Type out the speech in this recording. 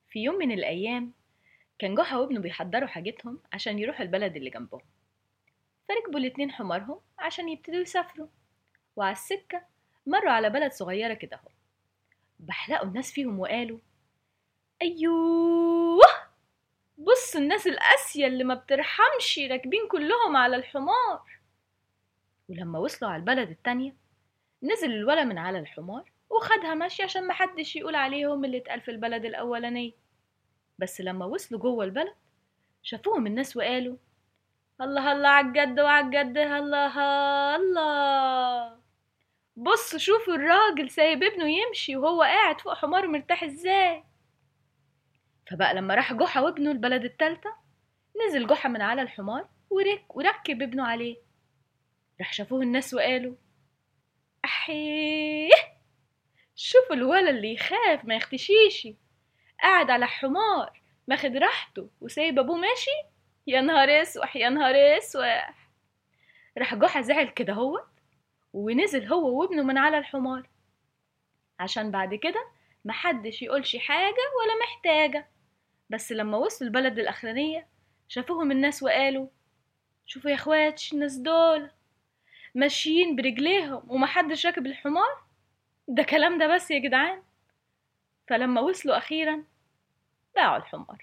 في يوم من الأيام كان جحا وابنه بيحضروا حاجتهم عشان يروحوا البلد اللي جنبهم فركبوا الاتنين حمارهم عشان يبتدوا يسافروا وعلى السكة مروا على بلد صغيرة كده اهو بحلقوا الناس فيهم وقالوا أيوه بص الناس القاسية اللي ما بترحمش راكبين كلهم على الحمار ولما وصلوا على البلد التانية نزل الولا من على الحمار وخدها ماشي عشان محدش يقول عليهم اللي اتقال في البلد الأولانية بس لما وصلوا جوه البلد شافوهم الناس وقالوا الله الله عالجد وعالجد الله الله بص شوفوا الراجل سايب ابنه يمشي وهو قاعد فوق حمار مرتاح ازاي فبقى لما راح جحا وابنه البلد التالتة نزل جحا من على الحمار ورك وركب ابنه عليه راح شافوه الناس وقالوا أحيه شوفوا الولد اللي يخاف ما يختشيشي قاعد على حمار ماخد راحته وسايب ابوه ماشي يا نهار اسوح يا نهار اسوح راح جحا زعل كده هو ونزل هو وابنه من على الحمار عشان بعد كده محدش يقولش حاجة ولا محتاجة بس لما وصلوا البلد الأخرانية شافوهم الناس وقالوا شوفوا يا اخواتش الناس دول ماشيين برجليهم ومحدش راكب الحمار ده كلام ده بس يا جدعان فلما وصلوا أخيرا باعوا الحمار